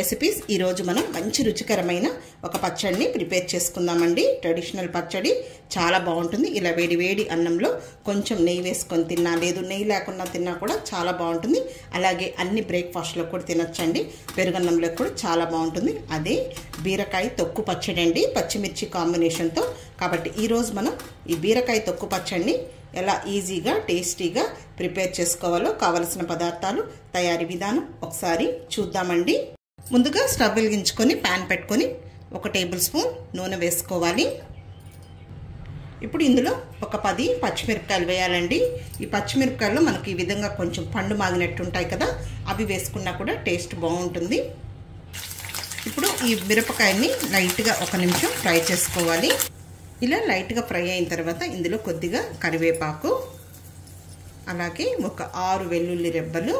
recipes ఈరోజు మనం మంచి రుచికరమైన ఒక పచ్చడిని ప్రిపేర్ చేసుకుందామండి ట్రెడిషనల్ పచ్చడి చాలా బాగుంటుంది ఇలా వేడి వేడి అన్నంలో కొంచెం నెయ్యి వేసుకొని తిన్నా లేదు నెయ్యి లేకుండా తిన్నా కూడా చాలా బాగుంటుంది అలాగే అన్ని బ్రేక్ఫాస్ట్లో కూడా తినొచ్చండి పెరుగన్నంలో కూడా చాలా బాగుంటుంది అదే బీరకాయ తొక్కు పచ్చడి అండి పచ్చిమిర్చి కాంబినేషన్తో కాబట్టి ఈరోజు మనం ఈ బీరకాయ తొక్కు పచ్చడిని ఎలా ఈజీగా టేస్టీగా ప్రిపేర్ చేసుకోవాలో కావలసిన పదార్థాలు తయారీ విధానం ఒకసారి చూద్దామండి ముందుగా స్టవ్ వెలిగించుకొని ప్యాన్ పెట్టుకొని ఒక టేబుల్ స్పూన్ నూనె వేసుకోవాలి ఇప్పుడు ఇందులో ఒక పది పచ్చిమిరపకాయలు వేయాలండి ఈ పచ్చిమిరపకాయలు మనకి ఈ విధంగా కొంచెం పండు మాగినట్టు ఉంటాయి కదా అవి వేసుకున్నా కూడా టేస్ట్ బాగుంటుంది ఇప్పుడు ఈ మిరపకాయని లైట్గా ఒక నిమిషం ఫ్రై చేసుకోవాలి ఇలా లైట్గా ఫ్రై అయిన తర్వాత ఇందులో కొద్దిగా కరివేపాకు అలాగే ఒక ఆరు వెల్లుల్లి రెబ్బలు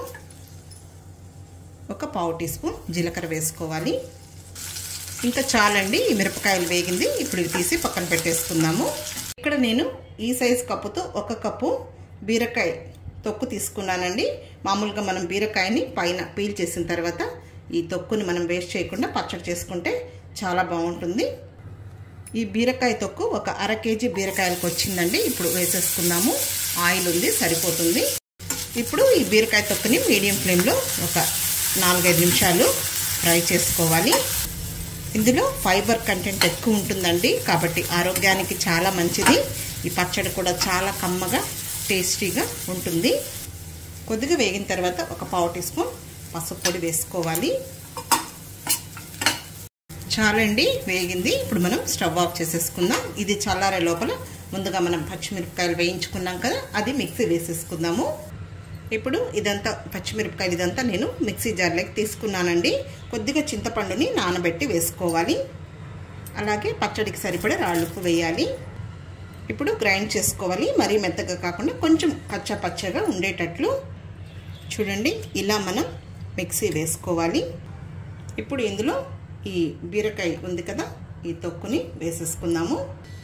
ఒక పావు టీ స్పూన్ జీలకర్ర వేసుకోవాలి ఇంకా చాలండి ఈ మిరపకాయలు వేగింది ఇప్పుడు ఇవి తీసి పక్కన పెట్టేసుకుందాము ఇక్కడ నేను ఈ సైజ్ కప్పుతో ఒక కప్పు బీరకాయ తొక్కు తీసుకున్నానండి మామూలుగా మనం బీరకాయని పైన పీల్ చేసిన తర్వాత ఈ తొక్కుని మనం వేస్ట్ చేయకుండా పచ్చడి చేసుకుంటే చాలా బాగుంటుంది ఈ బీరకాయ తొక్కు ఒక అర కేజీ బీరకాయలకు వచ్చిందండి ఇప్పుడు వేసేసుకుందాము ఆయిల్ ఉంది సరిపోతుంది ఇప్పుడు ఈ బీరకాయ తొక్కుని మీడియం ఫ్లేమ్లో ఒక నాలుగైదు నిమిషాలు ఫ్రై చేసుకోవాలి ఇందులో ఫైబర్ కంటెంట్ ఎక్కువ ఉంటుందండి కాబట్టి ఆరోగ్యానికి చాలా మంచిది ఈ పచ్చడి కూడా చాలా కమ్మగా టేస్టీగా ఉంటుంది కొద్దిగా వేగిన తర్వాత ఒక పావు టీ స్పూన్ పసుపు పొడి వేసుకోవాలి చాలండి వేగింది ఇప్పుడు మనం స్టవ్ ఆఫ్ చేసేసుకుందాం ఇది చల్లారే లోపల ముందుగా మనం పచ్చిమిరపకాయలు వేయించుకున్నాం కదా అది మిక్సీ వేసేసుకుందాము ఇప్పుడు ఇదంతా పచ్చిమిరపకాయలు ఇదంతా నేను మిక్సీ జార్లోకి తీసుకున్నానండి కొద్దిగా చింతపండుని నానబెట్టి వేసుకోవాలి అలాగే పచ్చడికి సరిపడే రాళ్ళుప్పు వేయాలి ఇప్పుడు గ్రైండ్ చేసుకోవాలి మరీ మెత్తగా కాకుండా కొంచెం కచ్చా పచ్చగా ఉండేటట్లు చూడండి ఇలా మనం మిక్సీ వేసుకోవాలి ఇప్పుడు ఇందులో ఈ బీరకాయ ఉంది కదా ఈ తొక్కుని వేసేసుకుందాము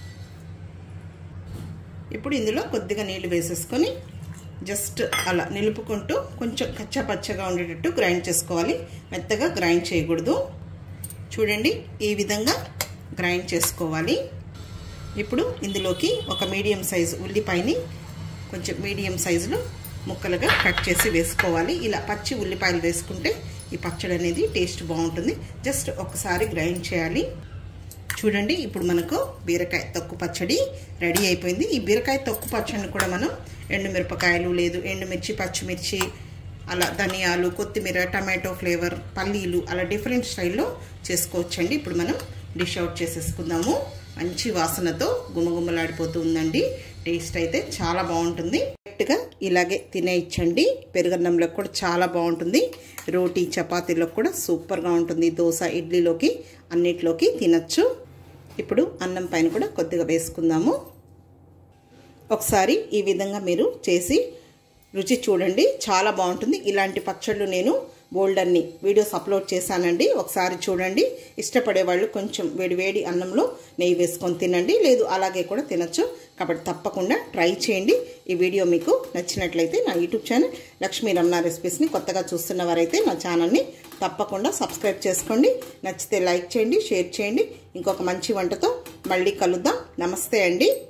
ఇప్పుడు ఇందులో కొద్దిగా నీళ్ళు వేసేసుకొని జస్ట్ అలా నిలుపుకుంటూ కొంచెం కచ్చా పచ్చగా ఉండేటట్టు గ్రైండ్ చేసుకోవాలి మెత్తగా గ్రైండ్ చేయకూడదు చూడండి ఈ విధంగా గ్రైండ్ చేసుకోవాలి ఇప్పుడు ఇందులోకి ఒక మీడియం సైజు ఉల్లిపాయని కొంచెం మీడియం సైజులో ముక్కలుగా కట్ చేసి వేసుకోవాలి ఇలా పచ్చి ఉల్లిపాయలు వేసుకుంటే ఈ పచ్చడి అనేది టేస్ట్ బాగుంటుంది జస్ట్ ఒకసారి గ్రైండ్ చేయాలి చూడండి ఇప్పుడు మనకు బీరకాయ తొక్కు పచ్చడి రెడీ అయిపోయింది ఈ బీరకాయ తొక్కు పచ్చడిని కూడా మనం ఎండుమిరపకాయలు లేదు ఎండుమిర్చి పచ్చిమిర్చి అలా ధనియాలు కొత్తిమీర టమాటో ఫ్లేవర్ పల్లీలు అలా డిఫరెంట్ స్టైల్లో చేసుకోవచ్చండి ఇప్పుడు మనం డిష్ అవుట్ చేసేసుకుందాము మంచి వాసనతో గుమగుమలాడిపోతూ ఉందండి టేస్ట్ అయితే చాలా బాగుంటుంది డైరెక్ట్గా ఇలాగే తినేయచ్చండి పెరుగన్నంలో కూడా చాలా బాగుంటుంది రోటీ చపాతీలో కూడా సూపర్గా ఉంటుంది దోశ ఇడ్లీలోకి అన్నిట్లోకి తినచ్చు ఇప్పుడు అన్నం పైన కూడా కొద్దిగా వేసుకుందాము ఒకసారి ఈ విధంగా మీరు చేసి రుచి చూడండి చాలా బాగుంటుంది ఇలాంటి పచ్చళ్ళు నేను బోల్డర్ని వీడియోస్ అప్లోడ్ చేశానండి ఒకసారి చూడండి ఇష్టపడే వాళ్ళు కొంచెం వేడివేడి అన్నంలో నెయ్యి వేసుకొని తినండి లేదు అలాగే కూడా తినచ్చు కాబట్టి తప్పకుండా ట్రై చేయండి ఈ వీడియో మీకు నచ్చినట్లయితే నా యూట్యూబ్ ఛానల్ లక్ష్మీ రమణ రెసిపీస్ని కొత్తగా చూస్తున్న వారైతే నా ఛానల్ని తప్పకుండా సబ్స్క్రైబ్ చేసుకోండి నచ్చితే లైక్ చేయండి షేర్ చేయండి ఇంకొక మంచి వంటతో మళ్ళీ కలుద్దాం నమస్తే అండి